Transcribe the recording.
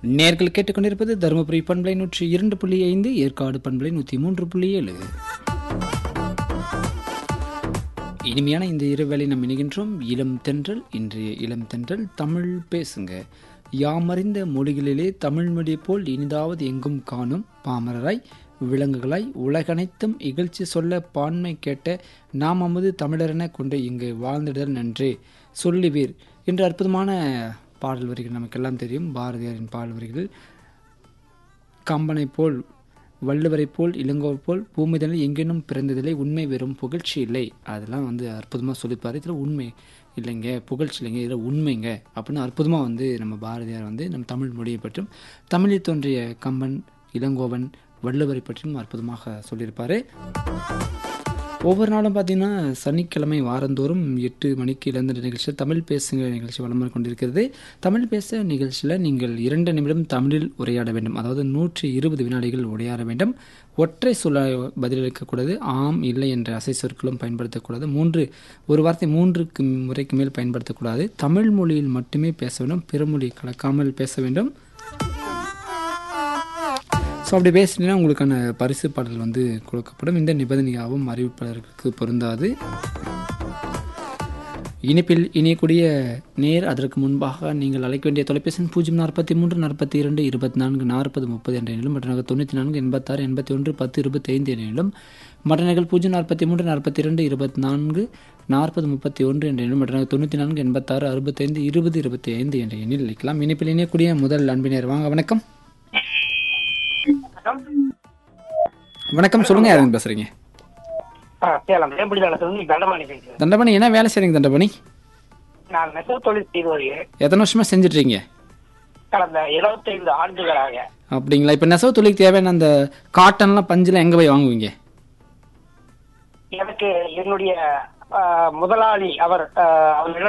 நேர்கள் கேட்டுக்கொண்டிருப்பது தருமபுரி பண்பலை நூற்றி இரண்டு புள்ளி ஐந்து ஏற்காடு பண்பலை நூற்றி மூன்று புள்ளி ஏழு இனிமையான இந்த இரவேளை நாம் இணைகின்றோம் இளம் தென்றல் இன்றைய இளம் தென்றல் தமிழ் பேசுங்க யாமறிந்த மொழிகளிலே தமிழ் மொழி போல் இனிதாவது எங்கும் காணும் பாமரராய் விலங்குகளாய் உலகனைத்தும் இகழ்ச்சி சொல்ல பான்மை கேட்ட நாம் அமுது தமிழரென கொண்டு இங்கு வாழ்ந்திடல் நன்றே சொல்லுவீர் என்ற அற்புதமான பாடல் வரிகள் நமக்கெல்லாம் தெரியும் பாரதியாரின் பாடல் வரிகள் கம்பனை போல் வள்ளுவரை போல் இளங்கோவை போல் பூமிதனில் எங்கேனும் பிறந்ததில்லை உண்மை வெறும் புகழ்ச்சி இல்லை அதெல்லாம் வந்து அற்புதமாக சொல்லிப்பார் இதில் உண்மை இல்லைங்க புகழ்ச்சி இல்லைங்க இதில் உண்மைங்க அப்படின்னு அற்புதமாக வந்து நம்ம பாரதியார் வந்து நம்ம தமிழ் மொழியை பற்றியும் தமிழில் தோன்றிய கம்பன் இளங்கோவன் வள்ளுவரை பற்றியும் அற்புதமாக சொல்லியிருப்பார் ஒவ்வொரு நாளும் பார்த்தீங்கன்னா சனிக்கிழமை வாரந்தோறும் எட்டு மணிக்கு இழந்த நிகழ்ச்சியில் தமிழ் பேசுங்க நிகழ்ச்சி வளம் கொண்டிருக்கிறது தமிழ் பேச நிகழ்ச்சியில் நீங்கள் இரண்டு நிமிடம் தமிழில் உரையாட வேண்டும் அதாவது நூற்றி இருபது வினாடிகள் உரையாட வேண்டும் ஒற்றை சொல்ல பதிலளிக்கக்கூடாது ஆம் இல்லை என்ற அசை சொற்களும் பயன்படுத்தக்கூடாது மூன்று ஒரு வார்த்தை மூன்றுக்கு முறைக்கு மேல் பயன்படுத்தக்கூடாது தமிழ் மொழியில் மட்டுமே பேச வேண்டும் பிறமொழி கலக்காமல் பேச வேண்டும் ஸோ அப்படி பேசினீங்கன்னா உங்களுக்கான பரிசு பாடல் வந்து கொடுக்கப்படும் இந்த நிபந்தனையாகவும் அறிவிப்பாளர்களுக்கு பொருந்தாது இனிப்பில் இணையக்கூடிய நேர் அதற்கு முன்பாக நீங்கள் அழைக்க வேண்டிய தொலைபேசி எண் பூஜ்ஜியம் நாற்பத்தி மூன்று நாற்பத்தி இரண்டு இருபத்தி நான்கு நாற்பது முப்பது என்ற எண்ணிலும் மற்ற தொண்ணூற்றி நான்கு எண்பத்தாறு எண்பத்தி ஒன்று பத்து இருபத்தி ஐந்து எண்ணிலும் மற்ற நகல் பூஜ்ஜியம் நாற்பத்தி மூன்று நாற்பத்தி இரண்டு இருபத்தி நான்கு நாற்பது முப்பத்தி ஒன்று என்ற எண்ணிலும் மற்ற தொண்ணூற்றி நான்கு எண்பத்தாறு அறுபத்தைந்து இருபது இருபத்தி ஐந்து என்ற எண்ணில் அழைக்கலாம் இனிப்பில் இணையக்கூடிய முதல் அன்பினர் வாங்க வணக்கம் வணக்கம் சொல்லுங்க யாருங்க பேசுறீங்க ஆ சேலம் மேம்படி தளத்துல தண்டமாணி பேசுறேன் தண்டபணி என்ன வேலை செய்றீங்க தண்டபணி நான் நெசவு தொழில் செய்து வருகிறேன் எத்தனை வருஷமா செஞ்சுட்டு இருக்கீங்க கடந்த இருபத்தைந்து ஆண்டுகளாக அப்படிங்களா இப்போ நெசவு தொழிலுக்கு தேவையான அந்த காட்டன்லாம் பஞ்சுலாம் எங்கே போய் வாங்குவீங்க எனக்கு என்னுடைய ஆ, முதலாளி அவர் ஆ, அவர்